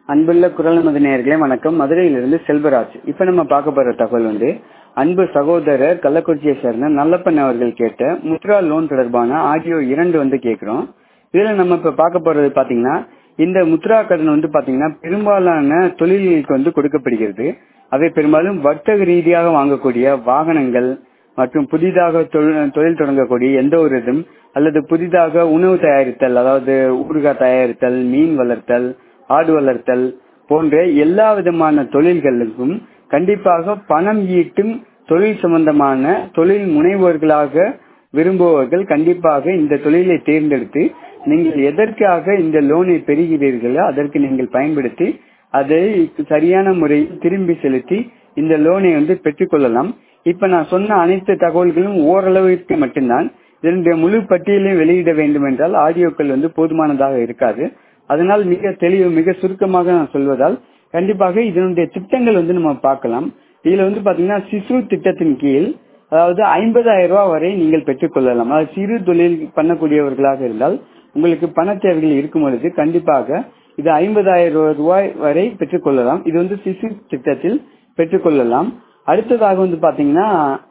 அன்புள்ள குரல் மது நேயர்களே வணக்கம் மதுரையிலிருந்து செல்வராஜ் இப்ப நம்ம பார்க்க போற தகவல் வந்து அன்பு சகோதரர் கள்ளக்குறிச்சியை சேர்ந்த நல்லப்பன் அவர்கள் கேட்ட முத்ரா லோன் தொடர்பான ஆடியோ இரண்டு வந்து கேட்கிறோம் இதுல நம்ம இப்ப பார்க்க போறது பாத்தீங்கன்னா இந்த முத்ரா கடன் வந்து பாத்தீங்கன்னா பெரும்பாலான தொழில்களுக்கு வந்து கொடுக்கப்படுகிறது அவை பெரும்பாலும் வர்த்தக ரீதியாக வாங்கக்கூடிய வாகனங்கள் மற்றும் புதிதாக தொழில் தொழில் தொடங்கக்கூடிய எந்த ஒரு இதும் அல்லது புதிதாக உணவு தயாரித்தல் அதாவது ஊறுகாய் தயாரித்தல் மீன் வளர்த்தல் ஆடு வளர்த்தல் போன்ற எல்லா விதமான தொழில்களுக்கும் கண்டிப்பாக பணம் ஈட்டும் தொழில் சம்பந்தமான தொழில் முனைவோர்களாக விரும்புபவர்கள் கண்டிப்பாக இந்த தொழிலை தேர்ந்தெடுத்து நீங்கள் எதற்காக இந்த லோனை பெறுகிறீர்களோ அதற்கு நீங்கள் பயன்படுத்தி அதை சரியான முறையில் திரும்பி செலுத்தி இந்த லோனை வந்து பெற்றுக்கொள்ளலாம் இப்ப நான் சொன்ன அனைத்து தகவல்களும் ஓரளவிற்கு மட்டும்தான் இதனுடைய முழு பட்டியலையும் வெளியிட வேண்டும் என்றால் ஆடியோக்கள் வந்து போதுமானதாக இருக்காது அதனால் மிக தெளிவு மிக சுருக்கமாக நான் சொல்வதால் கண்டிப்பாக இதனுடைய திட்டங்கள் வந்து நம்ம பார்க்கலாம் இதுல வந்து பாத்தீங்கன்னா சிசு திட்டத்தின் கீழ் அதாவது ஐம்பதாயிரம் ரூபாய் வரை நீங்கள் பெற்றுக்கொள்ளலாம் அதாவது சிறு தொழில் பண்ணக்கூடியவர்களாக இருந்தால் உங்களுக்கு பண தேவைகள் இருக்கும் பொழுது கண்டிப்பாக இது ஐம்பதாயிரம் ரூபாய் வரை பெற்றுக்கொள்ளலாம் இது வந்து சிசு திட்டத்தில் பெற்றுக்கொள்ளலாம் அடுத்ததாக வந்து பாத்தீங்கன்னா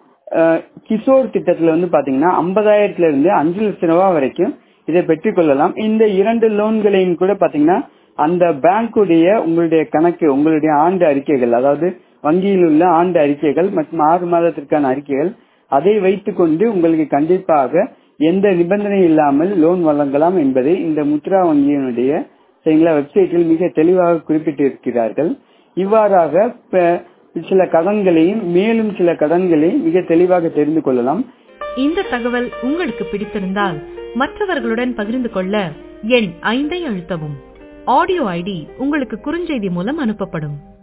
கிஷோர் திட்டத்துல வந்து பாத்தீங்கன்னா ஐம்பதாயிரத்துல இருந்து அஞ்சு லட்சம் ரூபாய் வரைக்கும் இதை பெற்றுக்கொள்ளலாம் இந்த இரண்டு லோன்களையும் கூட பாத்தீங்கன்னா அந்த பேங்குடைய உங்களுடைய கணக்கு உங்களுடைய ஆண்டு அறிக்கைகள் அதாவது வங்கியில் உள்ள ஆண்டு அறிக்கைகள் மற்றும் ஆறு மாதத்திற்கான அறிக்கைகள் அதை வைத்துக்கொண்டு உங்களுக்கு கண்டிப்பாக எந்த நிபந்தனை இல்லாமல் லோன் வழங்கலாம் என்பதை இந்த முத்ரா வங்கியினுடைய சரிங்களா வெப்சைட்டில் மிக தெளிவாக குறிப்பிட்டிருக்கிறார்கள் இவ்வாறாக சில கடன்களையும் மேலும் சில கடன்களையும் மிக தெளிவாக தெரிந்து கொள்ளலாம் இந்த தகவல் உங்களுக்கு பிடித்திருந்தால் மற்றவர்களுடன் பகிர்ந்து கொள்ள எண் ஐந்தை அழுத்தவும் ஆடியோ ஐடி உங்களுக்கு குறுஞ்செய்தி மூலம் அனுப்பப்படும்